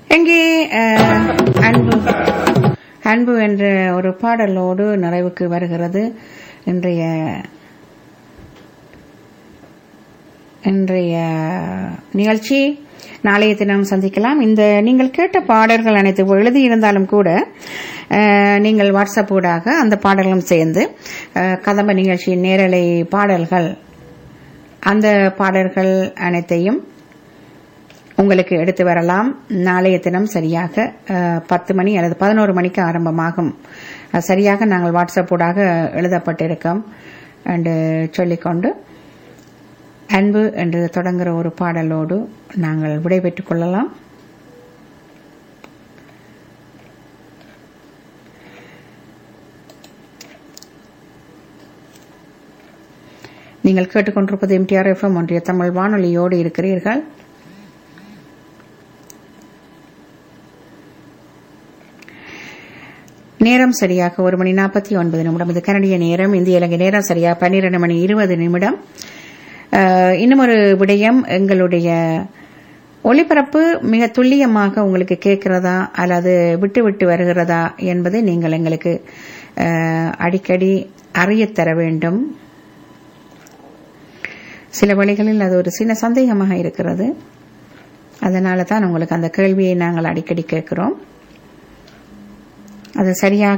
எங்கே அஹ், அன்பு அன்பு என்ற ஒரு பாடலோடு நிறைவுக்கு வருகிறது இன்றைய இன்றைய நிகழ்ச்சி நாளைய தினம் சந்திக்கலாம் இந்த நீங்கள் கேட்ட பாடல்கள் அனைத்து எழுதியிருந்தாலும் கூட அஹ், நீங்கள் வாட்ஸ்அப் ஊடாக அந்த பாடல்களும் சேர்ந்து அஹ், கதம்ப நிகழ்ச்சியின் நேரலை பாடல்கள் அந்த பாடல்கள் அனைத்தையும் உங்களுக்கு எடுத்து வரலாம் நாளைய தினம் சரியாக அஹ், பத்து மணி அல்லது பதினோரு மணிக்கு ஆரம்பமாகும் அது சரியாக நாங்கள் வாட்ஸ்அப் ஊடாக எழுதப்பட்டிருக்கோம் என்று சொல்லிக்கொண்டு அன்பு என்று தொடங்குகிற ஒரு பாடலோடு நாங்கள் விடைபெற்றுக் கொள்ளலாம் நீங்கள் கேட்டுக்கொண்டிருப்பது எம்டிஆர் எஃப்எம் ஒன்றிய தமிழ் வானொலியோடு இருக்கிறீர்கள் நேரம் சரியாக ஒரு மணி நாற்பத்தி ஒன்பது நிமிடம் இது கனடிய நேரம் இந்திய இலங்கை நேரம் சரியாக பன்னிரண்டு மணி இருபது நிமிடம் அஹ், இன்னும் ஒரு விடயம் எங்களுடைய ஒளிபரப்பு மிக துல்லியமாக உங்களுக்கு கேட்கிறதா அல்லது விட்டு விட்டு வருகிறதா என்பதை நீங்கள் எங்களுக்கு அஹ், அடிக்கடி அறியத் தர வேண்டும் சில வழிகளில் அது ஒரு சின்ன சந்தேகமாக இருக்கிறது அதனால தான் உங்களுக்கு அந்த கேள்வியை நாங்கள் அடிக்கடி கேட்கிறோம் அது சரியாக